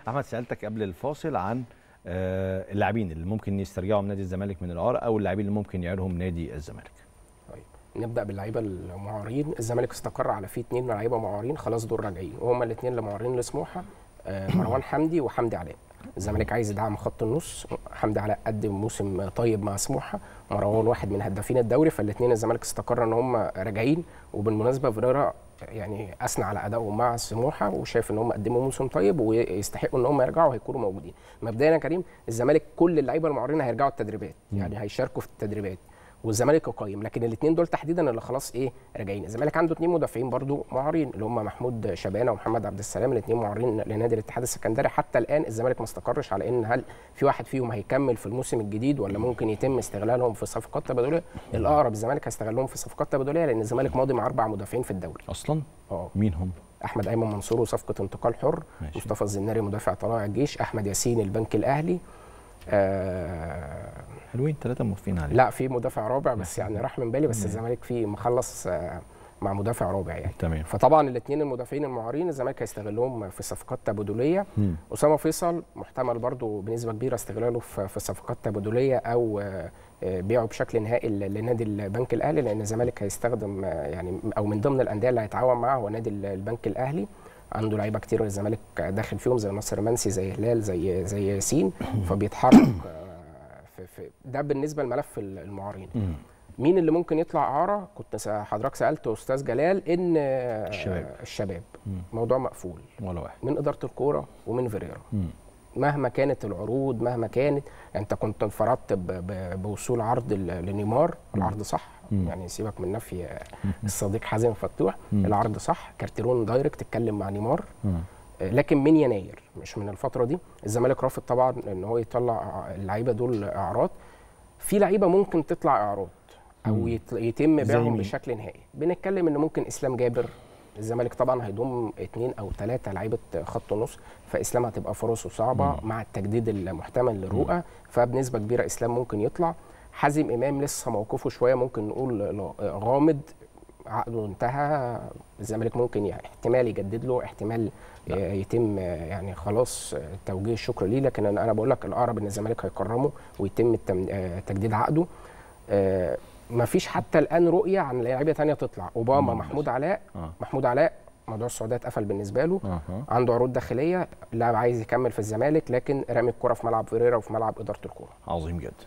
احمد سالتك قبل الفاصل عن آه، اللاعبين اللي ممكن يسترجعوا من نادي الزمالك من الاعاره او اللاعبين اللي ممكن يعيرهم نادي الزمالك طيب نبدا باللعيبه المعارين الزمالك استقر على فيه اثنين لعيبه معارين خلاص دول راجعين وهما الاثنين اللي معارين لسموحه آه، مروان حمدي وحمدي علاء الزمالك عايز يدعم خط النص حمدي علاء قدم موسم طيب مع سموحه مروان واحد من هدافين الدوري فالاثنين الزمالك استقر ان هم راجعين وبالمناسبه فيريرا يعني اثنى على ادائهم مع سموحه وشايف ان هم قدموا موسم طيب ويستحقوا ان هم يرجعوا هيكونوا موجودين مبدئيا يا كريم الزمالك كل اللعيبه المعارين هيرجعوا التدريبات يعني هيشاركوا في التدريبات والزمالك يقيم لكن الاثنين دول تحديدا اللي خلاص ايه راجعين الزمالك عنده اثنين مدافعين برضو معارين اللي هم محمود شبانه ومحمد عبد السلام الاثنين معارين لنادي الاتحاد السكندري حتى الان الزمالك ما استقرش على ان هل في واحد فيهم هيكمل في الموسم الجديد ولا ممكن يتم استغلالهم في صفقات تبادليه الاقرب الزمالك هيستغلهم في صفقات تبادليه لان الزمالك ماضي مع اربع مدافعين في الدوري اصلا اه مين هم احمد ايمن منصور وصفقه انتقال حر ماشي. مصطفى الزناري مدافع طلائع الجيش احمد ياسين البنك الاهلي آه حلوين ثلاثه موافقين عليه لا في مدافع رابع بس يعني راح من بالي بس الزمالك فيه مخلص آه، مع مدافع رابع يعني تمام فطبعا الاثنين المدافعين المعارين الزمالك هيستغلهم في صفقات تبادليه مم. اسامه فيصل محتمل برضو بنسبه كبيره استغلاله في في صفقات تبادليه او آه، آه، بيعه بشكل نهائي ل- لنادي البنك الاهلي لان الزمالك هيستخدم آه، يعني او من ضمن الانديه اللي هيتعاون معاه هو نادي ال- البنك الاهلي عنده لعيبه كتير الزمالك داخل فيهم زي ناصر منسي زي هلال زي زي ياسين فبيتحرك آه، في في ده بالنسبه لملف المعارين مم. مين اللي ممكن يطلع اعاره كنت سا- حضرتك سالت استاذ جلال ان آه، الشباب. الشباب مم. موضوع مقفول ولا واحد من اداره الكوره ومن فيريرا مم. مهما كانت العروض مهما كانت انت كنت انفردت ب- ب- بوصول عرض ل- لنيمار العرض صح مم. يعني سيبك من نفي الصديق حازم فتوح مم. العرض صح كارتيرون دايركت اتكلم مع نيمار مم. لكن من يناير مش من الفتره دي الزمالك رافض طبعا ان هو يطلع اللعيبه دول اعراض في لعيبه ممكن تطلع اعراض او مم. يت- يتم زي بيعهم مين؟ بشكل نهائي بنتكلم ان ممكن اسلام جابر الزمالك طبعا هيضم اثنين او ثلاثه لعيبه خط نص فاسلام هتبقى فرصه صعبه مم. مع التجديد المحتمل للرؤى فبنسبه كبيره اسلام ممكن يطلع حازم امام لسه موقفه شويه ممكن نقول ل- غامض عقده انتهى الزمالك ممكن يعني احتمال يجدد له احتمال لا. آه، يتم آه، يعني خلاص آه، توجيه الشكر ليه لكن انا أنا بقول لك الاقرب ان الزمالك هيكرمه ويتم التم- آه، تجديد عقده ما فيش حتى الان رؤيه عن لعيبه ثانيه تطلع اوباما مم. محمود علاء اه محمود علاء موضوع السعوديه اتقفل بالنسبه له اها عنده عروض داخليه لاعب عايز يكمل في الزمالك لكن رامي الكره في ملعب فيريرا وفي ملعب اداره الكوره عظيم جدا